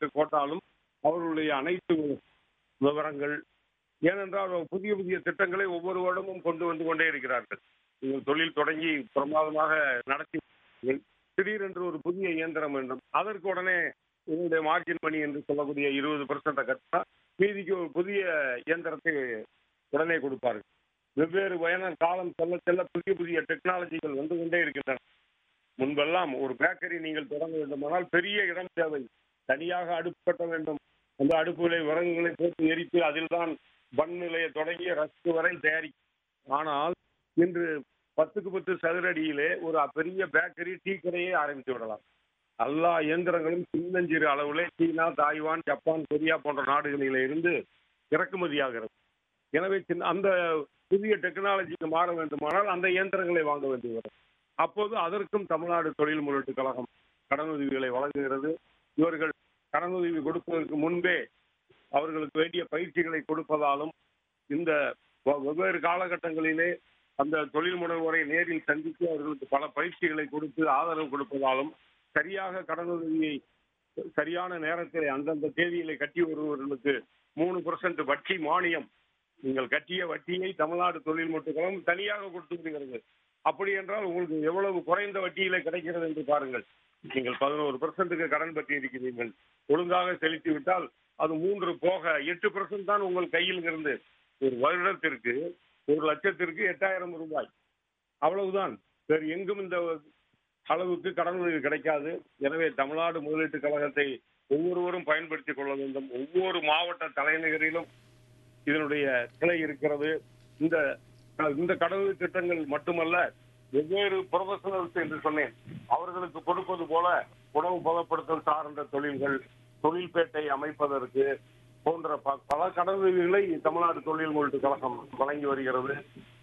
கணக்கு போட்டாலும் அவர்களுடைய அனைத்து விவரங்கள் ஏனென்றால் புதிய புதிய திட்டங்களை ஒவ்வொரு வருடமும் கொண்டு வந்து கொண்டே இருக்கிறார்கள் நீங்கள் தொழில் தொடங்கி பிரமாதமாக நடத்தி திடீரென்று ஒரு புதிய இயந்திரம் வேண்டும் அதற்கு உடனே இதனுடைய மார்ஜின் மணி என்று சொல்லக்கூடிய இருபது பெர்சென்ட்டை கட்டினா மீதிக்கு ஒரு புதிய இயந்திரத்தை உடனே கொடுப்பார்கள் வெவ்வேறு வயன காலம் செல்ல செல்ல புதிய புதிய டெக்னாலஜிகள் வந்து கொண்டே இருக்கின்றன முன்பெல்லாம் ஒரு பேக்கரி நீங்கள் தொடங்க வேண்டுமானால் பெரிய இடம் தேவை தனியாக அடுப்பு கட்ட வேண்டும் அந்த அடுப்புகளை விறகுகளை போட்டு எரித்து அதில்தான் பன் நிலையை தொடங்கி ரஸ்க் வரை தயாரிக்கும் ஆனால் இன்று பத்துக்கு பத்து சதுரடியிலே ஒரு பெரிய பேக்கரி டீ கடையை ஆரம்பித்து விடலாம் எல்லா இயந்திரங்களும் சின்னஞ்சிறு அளவிலே சீனா தாய்வான் ஜப்பான் கொரியா போன்ற நாடுகளில் இருந்து இறக்குமதியாகிறது எனவே சின்ன அந்த புதிய டெக்னாலஜிக்கு மாற வேண்டுமானால் அந்த இயந்திரங்களை வாங்க வேண்டி வரும் அப்போது அதற்கும் தமிழ்நாடு தொழில் முதலீட்டு கழகம் கடனுதவிகளை வழங்குகிறது இவர்கள் கடனுதவி கொடுப்பதற்கு முன்பே அவர்களுக்கு வேண்டிய பயிற்சிகளை கொடுப்பதாலும் இந்த வெ- வெவ்வேறு காலகட்டங்களிலே அந்த தொழில் முனைவோரை நேரில் சந்தித்து அவர்களுக்கு பல பயிற்சிகளை கொடுத்து ஆதரவு கொடுப்பதாலும் சரியாக கடனுதவியை சரியான நேரத்தில் அந்தந்த தேதியிலே கட்டி வருபவர்களுக்கு மூணு பர்சன்ட் வட்டி மானியம் நீங்கள் கட்டிய வட்டியை தமிழ்நாடு தொழில் மட்டும் தனியாக கொடுத்து விடுகிறது அப்படி என்றால் உங்களுக்கு எவ்வளவு குறைந்த வட்டியில கிடைக்கிறது என்று பாருங்கள் நீங்கள் பதினோரு பெர்சென்ட்டுக்கு கடன் பற்றி இருக்கிறீர்கள் ஒழுங்காக செலுத்தி விட்டால் அது மூன்று போக எட்டு பெர்சென்ட் தான் உங்கள் கையில் இருந்து ஒரு வருடத்திற்கு ஒரு லட்சத்திற்கு எட்டாயிரம் ரூபாய் அவ்வளவுதான் வேறு எங்கும் இந்த அளவுக்கு கடன் உதவி கிடைக்காது எனவே தமிழ்நாடு முதலீட்டு கழகத்தை ஒவ்வொருவரும் பயன்படுத்திக் கொள்ள வேண்டும் ஒவ்வொரு மாவட்ட தலைநகரிலும் இதனுடைய கிளை இருக்கிறது இந்த இந்த கடவுள் திட்டங்கள் மட்டுமல்ல வெவ்வேறு ப்ரொஃபஷனல்ஸ் என்று சொன்னேன் அவர்களுக்கு கொடுப்பது போல உணவு பதப்படுத்தல் சார்ந்த தொழில்கள் தொழில்பேட்டை அமைப்பதற்கு போன்ற ப- பல கடவுள்களை தமிழ்நாடு தொழில் முதலீட்டு கழகம் வழங்கி வருகிறது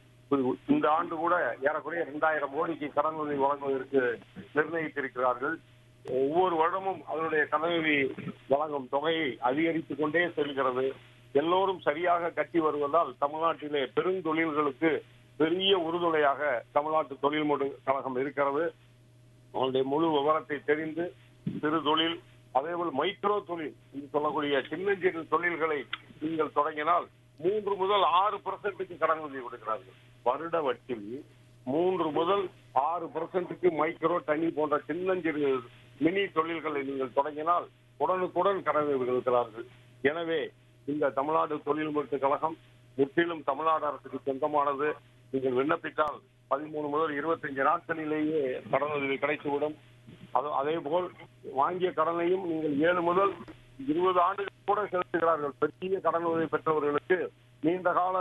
இந்த ஆண்டு கூட ஏறக்குறைய இரண்டாயிரம் கோடிக்கு கடனுதவி வழங்குவதற்கு நிர்ணயித்திருக்கிறார்கள் ஒவ்வொரு வருடமும் அதனுடைய கடனுதவி வழங்கும் தொகையை அதிகரித்துக் கொண்டே செல்கிறது எல்லோரும் சரியாக கட்டி வருவதால் தமிழ்நாட்டிலே பெருந்தொழில்களுக்கு பெரிய உறுதுணையாக தமிழ்நாட்டு தொழில் முறை கழகம் இருக்கிறது அவங்களுடைய முழு விவரத்தை தெரிந்து சிறு தொழில் அதேபோல் மைக்ரோ தொழில் என்று சொல்லக்கூடிய சின்னஞ்சிறு தொழில்களை நீங்கள் தொடங்கினால் மூன்று முதல் ஆறு பர்சன்ட்டுக்கு கடன் உதவி கொடுக்கிறார்கள் வருட வட்டி மூன்று முதல் ஆறு பர்சன்ட்டுக்கு மைக்ரோ தனி போன்ற சின்னஞ்சிறு மினி தொழில்களை நீங்கள் தொடங்கினால் உடனுக்குடன் கடன் உதவி கொடுக்கிறார்கள் எனவே இந்த தமிழ்நாடு தொழில் முயற்சி கழகம் முற்றிலும் தமிழ்நாடு அரசுக்கு சொந்தமானது நீங்கள் விண்ணப்பித்தால் பதிமூணு முதல் இருபத்தஞ்சு நாட்களிலேயே கடனுதவி கிடைத்துவிடும் அது அதே போல் வாங்கிய கடனையும் நீங்கள் ஏழு முதல் இருபது ஆண்டுகள் கூட செலுத்துகிறார்கள் பெரிய கடன் உதவி பெற்றவர்களுக்கு நீண்ட கால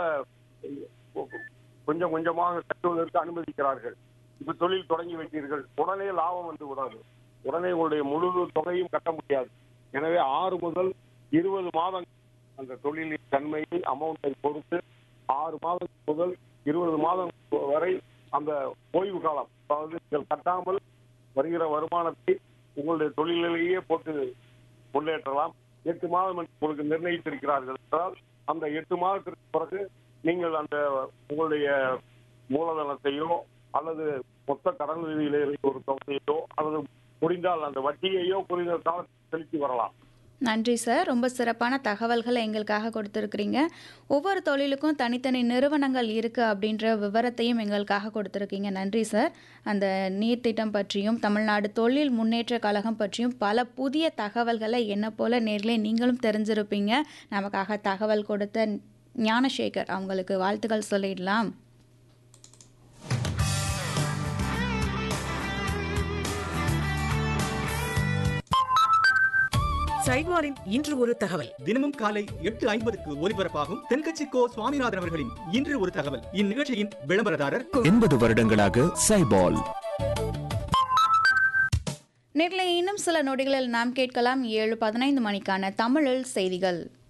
கொஞ்சம் கொஞ்சமாக கட்டுவதற்கு அனுமதிக்கிறார்கள் இப்ப தொழில் தொடங்கி வைத்தீர்கள் உடனே லாபம் வந்து விடாது உடனே உங்களுடைய முழு தொகையும் கட்ட முடியாது எனவே ஆறு முதல் இருபது மாதம் அந்த தொழிலின் தன்மையை அமௌண்டை பொறுத்து ஆறு மாதம் முதல் இருபது மாதம் வரை அந்த ஓய்வு காலம் அதாவது நீங்கள் கட்டாமல் வருகிற வருமானத்தை உங்களுடைய தொழிலிலேயே போட்டு முன்னேற்றலாம் எட்டு மாதம் என்று உங்களுக்கு நிர்ணயித்திருக்கிறார்கள் என்றால் அந்த எட்டு மாதத்திற்கு பிறகு நீங்கள் அந்த உங்களுடைய மூலதனத்தையோ அல்லது மொத்த கடன் நிதியிலே இருக்கிற ஒரு தொகையோ அல்லது முடிந்தால் அந்த வட்டியையோ குறித்த காலத்தில் செலுத்தி வரலாம் நன்றி சார் ரொம்ப சிறப்பான தகவல்களை எங்களுக்காக கொடுத்துருக்கிறீங்க ஒவ்வொரு தொழிலுக்கும் தனித்தனி நிறுவனங்கள் இருக்குது அப்படின்ற விவரத்தையும் எங்களுக்காக கொடுத்துருக்கீங்க நன்றி சார் அந்த நீர்த்திட்டம் பற்றியும் தமிழ்நாடு தொழில் முன்னேற்ற கழகம் பற்றியும் பல புதிய தகவல்களை என்ன போல நேரிலே நீங்களும் தெரிஞ்சிருப்பீங்க நமக்காக தகவல் கொடுத்த ஞானசேகர் அவங்களுக்கு வாழ்த்துக்கள் சொல்லிடலாம் சைவாரின் இன்று ஒரு தகவல் தினமும் காலை எட்டு ஐம்பதுக்கு ஒலிபரப்பாகும் தென்கட்சி கோ சுவாமிநாதன் அவர்களின் இன்று ஒரு தகவல் இந்நிகழ்ச்சியின் விளம்பரதாரர் எண்பது வருடங்களாக சைபால் நேரில் இன்னும் சில நொடிகளில் நாம் கேட்கலாம் ஏழு பதினைந்து மணிக்கான தமிழில் செய்திகள்